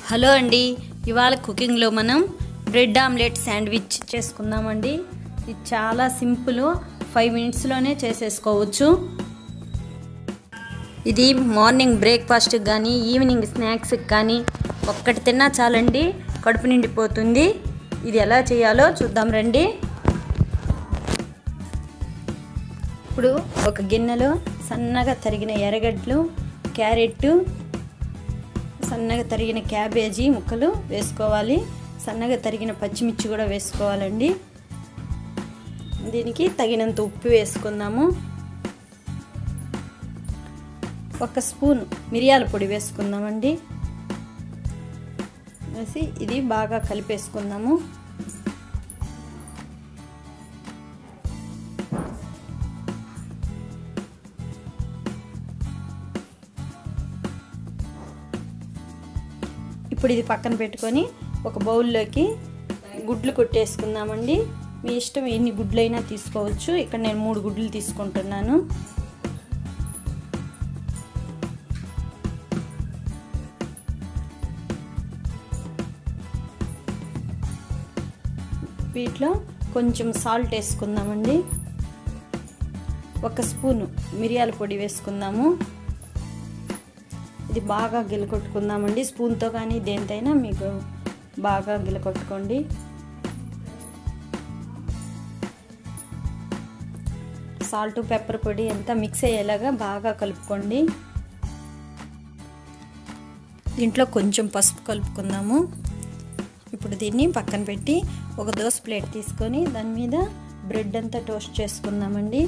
hello అండి ఇవాళ కుకింగ్లో మనం బ్రెడ్ ఆమ్లెట్ శాండ్విచ్ చేసుకుందామండి ఇది చాలా సింపుల్ ఫైవ్ మినిట్స్లోనే చేసేసుకోవచ్చు ఇది మార్నింగ్ బ్రేక్ఫాస్ట్కి కానీ ఈవినింగ్ స్నాక్స్కి కానీ ఒక్కటి తిన్నా చాలండి కడుపు నిండిపోతుంది ఇది ఎలా చేయాలో చూద్దాం రండి ఇప్పుడు ఒక గిన్నెలో సన్నగా తరిగిన ఎర్రగడ్డలు క్యారెట్ సన్నగా తరిగిన క్యాబేజీ ముక్కలు వేసుకోవాలి సన్నగా తరిగిన పచ్చిమిర్చి కూడా వేసుకోవాలండి దీనికి తగినంత ఉప్పు వేసుకుందాము ఒక స్పూన్ మిరియాల పొడి వేసుకుందామండి వేసి ఇది బాగా కలిపేసుకుందాము ఇప్పుడు ఇది పక్కన పెట్టుకొని ఒక బౌల్లోకి గుడ్లు కొట్టేసుకుందామండి మీ ఇష్టం ఎన్ని గుడ్లైనా తీసుకోవచ్చు ఇక్కడ నేను మూడు గుడ్లు తీసుకుంటున్నాను వీటిలో కొంచెం సాల్ట్ వేసుకుందామండి ఒక స్పూను మిరియాల పొడి వేసుకుందాము ఇది బాగా గిలకొట్టుకుందామండి స్పూన్తో కానీ దేనితైనా మీకు బాగా గిలకొట్టుకోండి సాల్ట్ పెప్పర్ పొడి అంతా మిక్స్ అయ్యేలాగా బాగా కలుపుకోండి దీంట్లో కొంచెం పసుపు కలుపుకుందాము ఇప్పుడు దీన్ని పక్కన పెట్టి ఒక దోశ ప్లేట్ తీసుకొని దాని మీద బ్రెడ్ అంతా టోస్ట్ చేసుకుందామండి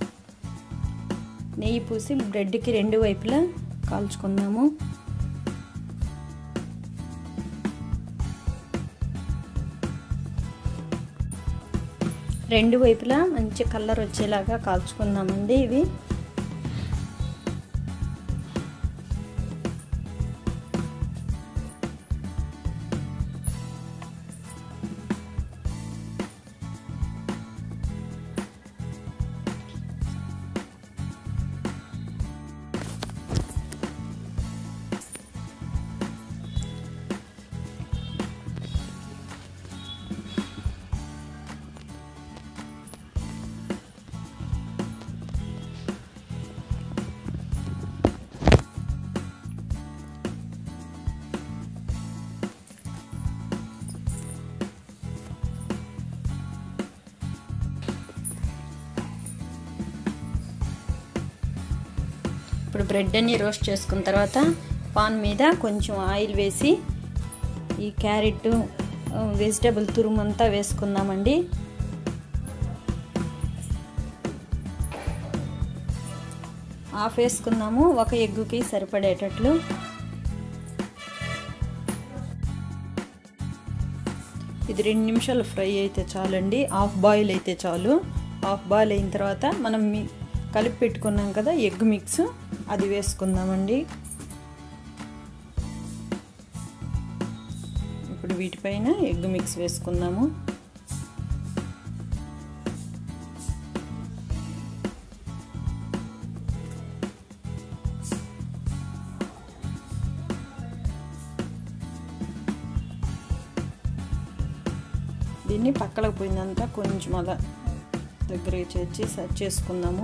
నెయ్యి పూసి బ్రెడ్కి రెండు వైపులా కాల్చుకుందాము రెండు వైపులా మంచి కలర్ వచ్చేలాగా కాల్చుకుందామండి ఇవి ఇప్పుడు బ్రెడ్ అన్ని రోస్ట్ చేసుకున్న తర్వాత పాన్ మీద కొంచెం ఆయిల్ వేసి ఈ క్యారెట్ వెజిటబుల్ తురుమంతా వేసుకుందామండి ఆఫ్ వేసుకుందాము ఒక ఎగ్గుకి సరిపడేటట్లు ఇది రెండు నిమిషాలు ఫ్రై అయితే చాలండి హాఫ్ బాయిల్ అయితే చాలు హాఫ్ బాయిల్ అయిన తర్వాత మనం కలిపి పెట్టుకున్నాం కదా ఎగ్ మిక్స్ అది వేసుకుందామండి ఇప్పుడు వీటిపైన ఎగ్ మిక్స్ వేసుకుందాము దీన్ని పక్కలకు పోయిందంతా కొంచెం అలా దగ్గరికి చేర్చి సెట్ చేసుకుందాము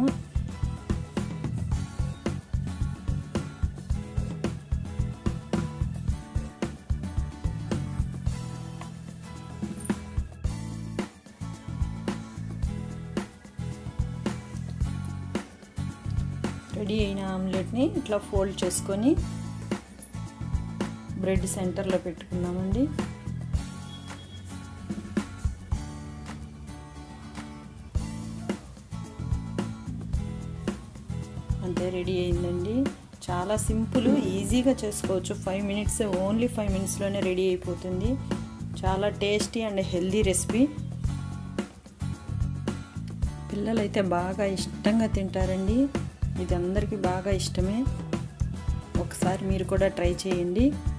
రెడీ అయిన ఆమ్లెట్ని ఇట్లా ఫోల్డ్ చేసుకొని బ్రెడ్ సెంటర్లో పెట్టుకుందామండి అంతే రెడీ అయిందండి చాలా సింపుల్ ఈజీగా చేసుకోవచ్చు ఫైవ్ మినిట్స్ ఓన్లీ ఫైవ్ మినిట్స్లోనే రెడీ అయిపోతుంది చాలా టేస్టీ అండ్ హెల్దీ రెసిపీ పిల్లలైతే బాగా ఇష్టంగా తింటారండి ఇది అందరికీ బాగా ఇష్టమే ఒకసారి మీరు కూడా ట్రై చేయండి